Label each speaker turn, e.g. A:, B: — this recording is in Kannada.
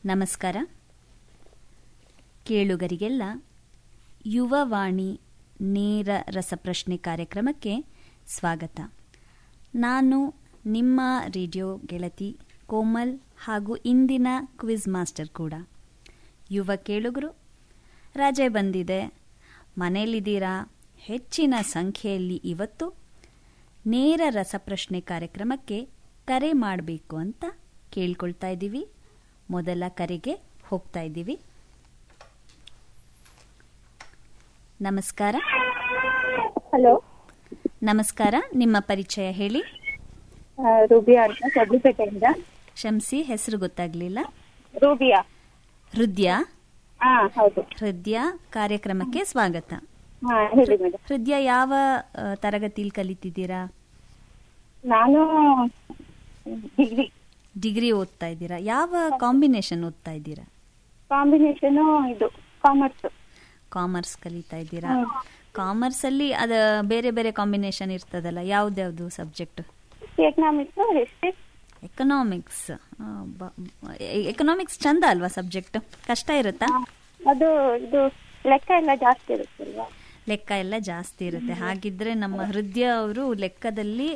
A: ನಮಸ್ಕಾರ ಕೇಳುಗರಿಗೆಲ್ಲ ಯುವವಾಣಿ ನೇರ ರಸಪ್ರಶ್ನೆ ಕಾರ್ಯಕ್ರಮಕ್ಕೆ ಸ್ವಾಗತ ನಾನು ನಿಮ್ಮ ರೇಡಿಯೋ ಗೆಳತಿ ಕೋಮಲ್ ಹಾಗೂ ಇಂದಿನ ಕ್ವಿಜ್ ಮಾಸ್ಟರ್ ಕೂಡ ಯುವ ಕೇಳುಗರು ರಜೆ ಬಂದಿದೆ ಮನೆಯಲ್ಲಿದ್ದೀರಾ ಹೆಚ್ಚಿನ ಸಂಖ್ಯೆಯಲ್ಲಿ ಇವತ್ತು ನೇರ ರಸಪ್ರಶ್ನೆ ಕಾರ್ಯಕ್ರಮಕ್ಕೆ ಕರೆ ಮಾಡಬೇಕು ಅಂತ ಕೇಳ್ಕೊಳ್ತಾ ಇದ್ದೀವಿ ಮೊದಲ ಕರೆಗೆ ಹೋಗ್ತಾ ಇದ್ದೀವಿ ನಮಸ್ಕಾರ
B: ಹಲೋ
A: ನಮಸ್ಕಾರ ನಿಮ್ಮ ಪರಿಚಯ ಹೇಳಿ
B: ರೂಬಿಯಾ ಅಂತ ಸಬ್ಲಿಪೇಟೆಯಿಂದ
A: ಕ್ಷಮಿಸಿ ಹೆಸರು ಗೊತ್ತಾಗ್ಲಿಲ್ಲ
B: ರೂಬಿಯಾ
A: ಹೃದಯ
B: ಹಾ ಹೌದು
A: ಹೃದಯ ಕಾರ್ಯಕ್ರಮಕ್ಕೆ ಸ್ವಾಗತ
B: ಹಾ ಹೇಳಿ ಮೇಡಮ್
A: ಹೃದಯ ಯಾವ ಆ, ತರಗತಿಲಿ ಕಲಿತಿದ್ದೀರಾ
B: ನಾನು ಡಿಗ್ರಿ
A: ಡಿಗ್ರಿ ಓದ್ತಾ ಇದ್ದೀರಾ ಯಾವ ಕಾಂಬಿನೇಷನ್ ಓದ್ತಾ ಇದ್ದೀರಾ
B: ಕಾಂಬಿನೇಷನ್ ಇದು ಕಾಮರ್ಸ್
A: ಕಾಮರ್ಸ್ ಕಲಿತಾ ಇದ್ದೀರಾ ಕಾಮರ್ಸ್ ಅಲ್ಲಿ ಅದ ಬೇರೆ ಬೇರೆ ಕಾಂಬಿನೇಷನ್ ಇರ್ತದಲ್ಲ ಯಾವ್ದ್ಯಾವ್ದು subject
B: economics history
A: economics economics ಚಂದ ಅಲ್ವಾ ಸಬ್ಜೆಕ್ಟ್ ಕಷ್ಟ ಇರುತ್ತಾ
B: ಅದು ಇದು ಲೆಕ್ಕ ಎಲ್ಲ ಜಾಸ್ತಿ ಇರುತ್ತಲ್ವಾ
A: ಲೆಕ್ಕ ಎಲ್ಲ ಜಾಸ್ತಿ ಇರುತ್ತೆ ಹಾಗಿದ್ರೆ ನಮ್ಮ ಹೃದಯ ಅವರು ಲೆಕ್ಕದಲ್ಲಿ